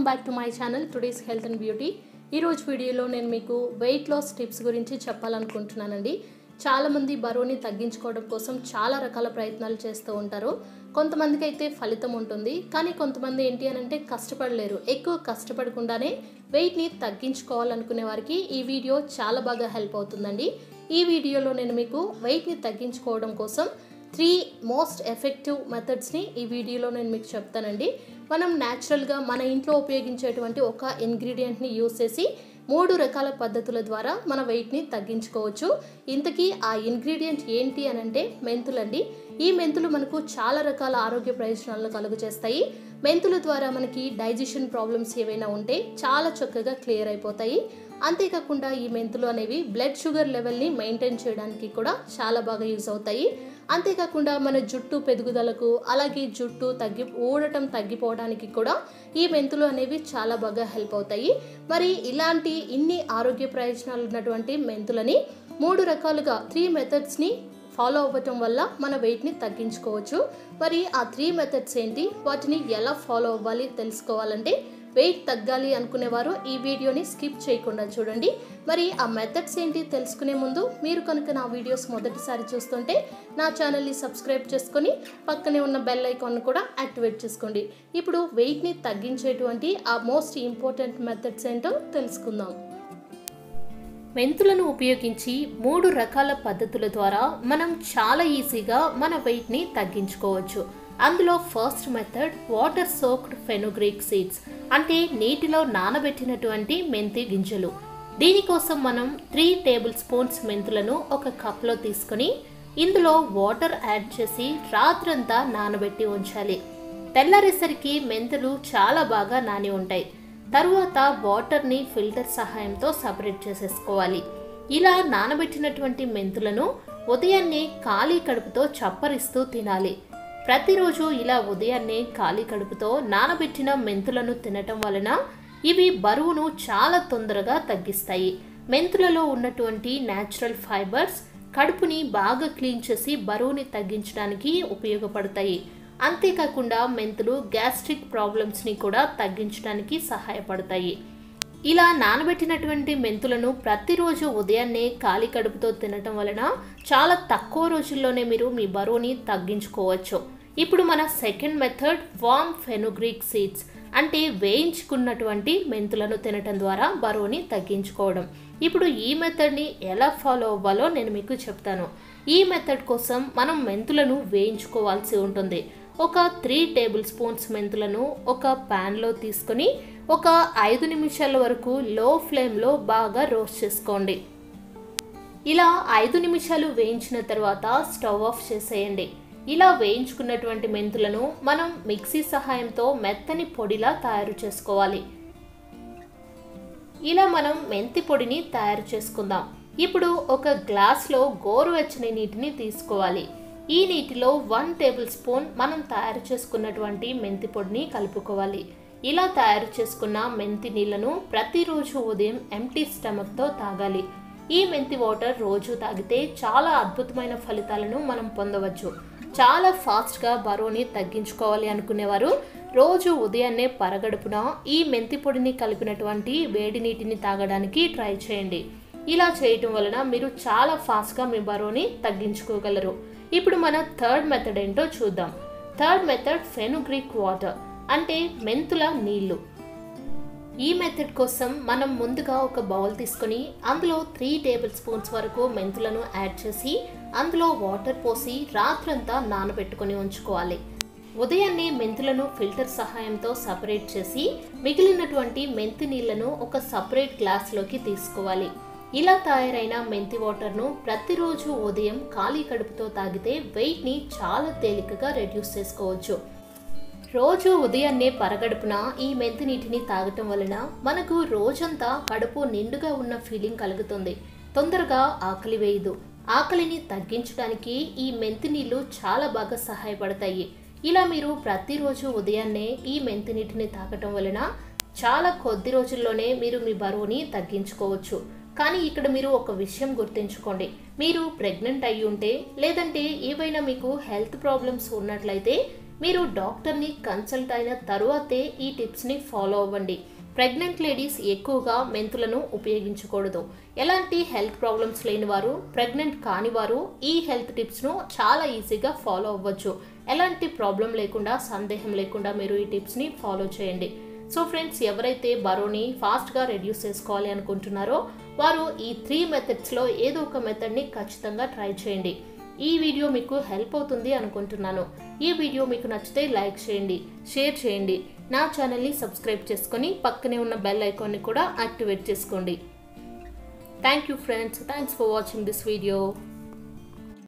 back to my channel today's health and beauty ఈరోజు వీడియోలో నేను మీకు వెయిట్ లాస్ టిప్స్ గురించి చెప్పాలనుకుంటున్నానండి చాలామంది బరువుని తగ్గించుకోవడం కోసం చాలా రకాల ప్రయత్నాలు చేస్తూ ఉంటారు కొంతమందికి అయితే ఫలితం ఉంటుంది కానీ కొంతమంది ఏంటి అని అంటే కష్టపడలేరు ఎక్కువ కష్టపడకుండానే వెయిట్ని తగ్గించుకోవాలనుకునే వారికి ఈ వీడియో చాలా బాగా హెల్ప్ అవుతుందండి ఈ వీడియోలో నేను మీకు వెయిట్ని తగ్గించుకోవడం కోసం త్రీ మోస్ట్ ఎఫెక్టివ్ మెథడ్స్ని ఈ వీడియోలో నేను మీకు చెప్తానండి మనం న్యాచురల్గా మన ఇంట్లో ఉపయోగించేటువంటి ఒక ఇంగ్రీడియంట్ని యూస్ చేసి మూడు రకాల పద్ధతుల ద్వారా మన వెయిట్ని తగ్గించుకోవచ్చు ఇంతకీ ఆ ఇంగ్రీడియంట్ ఏంటి అని అంటే మెంతులండి ఈ మెంతులు మనకు చాలా రకాల ఆరోగ్య ప్రయోజనాలను కలుగజేస్తాయి మెంతుల ద్వారా మనకి డైజెషన్ ప్రాబ్లమ్స్ ఏవైనా ఉంటే చాలా చక్కగా క్లియర్ అయిపోతాయి అంతేకాకుండా ఈ మెంతులు అనేవి బ్లడ్ షుగర్ లెవెల్ని మెయింటైన్ చేయడానికి కూడా చాలా బాగా యూజ్ అవుతాయి అంతేకాకుండా మన జుట్టు పెరుగుదలకు అలాగే జుట్టు తగ్గి ఊడటం తగ్గిపోవడానికి కూడా ఈ మెంతులు అనేవి చాలా బాగా హెల్ప్ అవుతాయి మరి ఇలాంటి ఇన్ని ఆరోగ్య ప్రయోజనాలు ఉన్నటువంటి మెంతులని మూడు రకాలుగా త్రీ మెథడ్స్ని ఫాలో అవ్వటం వల్ల మన వెయిట్ని తగ్గించుకోవచ్చు మరి ఆ త్రీ మెథడ్స్ ఏంటి వాటిని ఎలా ఫాలో అవ్వాలి తెలుసుకోవాలంటే వెయిట్ తగ్గాలి అనుకునేవారు ఈ వీడియోని స్కిప్ చేయకుండా చూడండి మరి ఆ మెథడ్స్ ఏంటి తెలుసుకునే ముందు మీరు కనుక నా వీడియోస్ మొదటిసారి చూస్తుంటే నా ఛానల్ని సబ్స్క్రైబ్ చేసుకొని పక్కనే ఉన్న బెల్ ఐకాన్ కూడా యాక్టివేట్ చేసుకోండి ఇప్పుడు వెయిట్ని తగ్గించేటువంటి ఆ మోస్ట్ ఇంపార్టెంట్ మెథడ్స్ ఏంటో తెలుసుకుందాం మెంతులను ఉపయోగించి మూడు రకాల పద్ధతుల ద్వారా మనం చాలా ఈజీగా మన వెయిట్ని తగ్గించుకోవచ్చు అందులో first method water soaked fenugreek seeds అంటే నీటిలో నానబెట్టినటువంటి మెంతి గింజలు దీనికోసం మనం త్రీ టేబుల్ స్పూన్స్ మెంతులను ఒక కప్లో తీసుకొని ఇందులో వాటర్ యాడ్ చేసి రాత్రంతా నానబెట్టి ఉంచాలి తెల్లరేసరికి మెంతులు చాలా బాగా నాని ఉంటాయి తరువాత వాటర్ని ఫిల్టర్ సహాయంతో సపరేట్ చేసేసుకోవాలి ఇలా నానబెట్టినటువంటి మెంతులను ఉదయాన్నే ఖాళీ కడుపుతో చప్పరిస్తూ తినాలి ప్రతిరోజు ఇలా ఉదయాన్నే ఖాళీ కడుపుతో నానబెట్టిన మెంతులను తినటం వలన ఇవి బరువును చాలా తొందరగా తగ్గిస్తాయి మెంతులలో ఉన్నటువంటి న్యాచురల్ ఫైబర్స్ కడుపుని బాగా క్లీన్ చేసి బరువుని తగ్గించడానికి ఉపయోగపడతాయి అంతేకాకుండా మెంతులు గ్యాస్ట్రిక్ ప్రాబ్లమ్స్ని కూడా తగ్గించడానికి సహాయపడతాయి ఇలా నానబెట్టినటువంటి మెంతులను ప్రతిరోజు ఉదయాన్నే ఖాళీ కడుపుతో తినటం వలన చాలా తక్కువ రోజుల్లోనే మీరు మీ బరువుని తగ్గించుకోవచ్చు ఇప్పుడు మన second method warm fenugreek seeds అంటే వేయించుకున్నటువంటి మెంతులను తినటం ద్వారా బరువుని తగ్గించుకోవడం ఇప్పుడు ఈ మెథడ్ని ఎలా ఫాలో అవ్వాలో నేను మీకు చెప్తాను ఈ మెథడ్ కోసం మనం మెంతులను వేయించుకోవాల్సి ఉంటుంది ఒక త్రీ టేబుల్ స్పూన్స్ మెంతులను ఒక ప్యాన్లో తీసుకొని ఒక ఐదు నిమిషాల వరకు లో ఫ్లేమ్లో బాగా రోస్ట్ చేసుకోండి ఇలా ఐదు నిమిషాలు వేయించిన తర్వాత స్టవ్ ఆఫ్ చేసేయండి ఇలా వేయించుకున్నటువంటి మెంతులను మనం మిక్సీ సహాయంతో మెత్తని పొడిలా తయారు చేసుకోవాలి ఇలా మనం మెంతి పొడిని తయారు చేసుకుందాం ఇప్పుడు ఒక గ్లాస్లో గోరువెచ్చని నీటిని తీసుకోవాలి ఈ నీటిలో వన్ టేబుల్ స్పూన్ మనం తయారు చేసుకున్నటువంటి మెంతి పొడిని కలుపుకోవాలి ఇలా తయారు చేసుకున్న మెంతి నీళ్లను ప్రతిరోజు ఉదయం ఎంటీ స్టమక్తో తాగాలి ఈ మెంతి వాటర్ రోజు తాగితే చాలా అద్భుతమైన ఫలితాలను మనం పొందవచ్చు చాలా ఫాస్ట్గా బరువుని తగ్గించుకోవాలి అనుకునేవారు రోజు ఉదయాన్నే పరగడుపున ఈ మెంతి పొడిని కలిపినటువంటి వేడి నీటిని తాగడానికి ట్రై చేయండి ఇలా చేయటం వలన మీరు చాలా ఫాస్ట్గా మీ బరువుని తగ్గించుకోగలరు ఇప్పుడు మన థర్డ్ మెథడ్ ఏంటో చూద్దాం థర్డ్ మెథడ్ ఫెనుగ్రీక్ వాటర్ అంటే మెంతుల నీళ్లు ఈ మెథడ్ కోసం మనం ముందుగా ఒక బౌల్ తీసుకొని అందులో త్రీ టేబుల్ స్పూన్స్ వరకు మెంతులను యాడ్ చేసి అందులో వాటర్ పోసి రాత్రంతా నానబెట్టుకొని ఉంచుకోవాలి ఉదయాన్నే మెంతులను ఫిల్టర్ సహాయంతో సపరేట్ చేసి మిగిలినటువంటి మెంతి నీళ్లను ఒక సపరేట్ గ్లాస్లోకి తీసుకోవాలి ఇలా తయారైన మెంతి వాటర్ను ప్రతిరోజు ఉదయం ఖాళీ కడుపుతో తాగితే వెయిట్ని చాలా తేలికగా రెడ్యూస్ చేసుకోవచ్చు రోజు ఉదయాన్నే పరగడుపున ఈ మెంతి నీటిని తాగటం వలన మనకు రోజంతా కడుపు నిండుగా ఉన్న ఫీలింగ్ కలుగుతుంది తొందరగా ఆకలి వేయదు ఆకలిని తగ్గించడానికి ఈ మెంతి నీళ్లు చాలా బాగా సహాయపడతాయి ఇలా మీరు ప్రతిరోజు ఉదయాన్నే ఈ మెంతి నీటిని తాగటం వలన చాలా కొద్ది రోజుల్లోనే మీరు మీ బరువుని తగ్గించుకోవచ్చు కానీ ఇక్కడ మీరు ఒక విషయం గుర్తుంచుకోండి మీరు ప్రెగ్నెంట్ అయి ఉంటే లేదంటే ఏవైనా మీకు హెల్త్ ప్రాబ్లమ్స్ ఉన్నట్లయితే మీరు డాక్టర్ని కన్సల్ట్ అయిన తరువాతే ఈ టిప్స్ని ఫాలో అవ్వండి ప్రెగ్నెంట్ లేడీస్ ఎక్కువగా మెంతులను ఉపయోగించకూడదు ఎలాంటి హెల్త్ ప్రాబ్లమ్స్ లేని వారు ప్రెగ్నెంట్ కాని వారు ఈ హెల్త్ టిప్స్ను చాలా ఈజీగా ఫాలో అవ్వచ్చు ఎలాంటి ప్రాబ్లం లేకుండా సందేహం లేకుండా మీరు ఈ టిప్స్ని ఫాలో చేయండి సో ఫ్రెండ్స్ ఎవరైతే బరోని ఫాస్ట్గా రెడ్యూస్ చేసుకోవాలి అనుకుంటున్నారో వారు ఈ త్రీ మెథడ్స్లో ఏదో ఒక మెథడ్ని ఖచ్చితంగా ట్రై చేయండి ఈ వీడియో మీకు హెల్ప్ అవుతుంది అనుకుంటున్నాను ఈ వీడియో మీకు నచ్చితే లైక్ చేయండి షేర్ చేయండి నా ఛానల్ని సబ్స్క్రైబ్ చేసుకొని పక్కనే ఉన్న బెల్ ఐకాన్ని కూడా యాక్టివేట్ చేసుకోండి thank you friends thanks for watching this video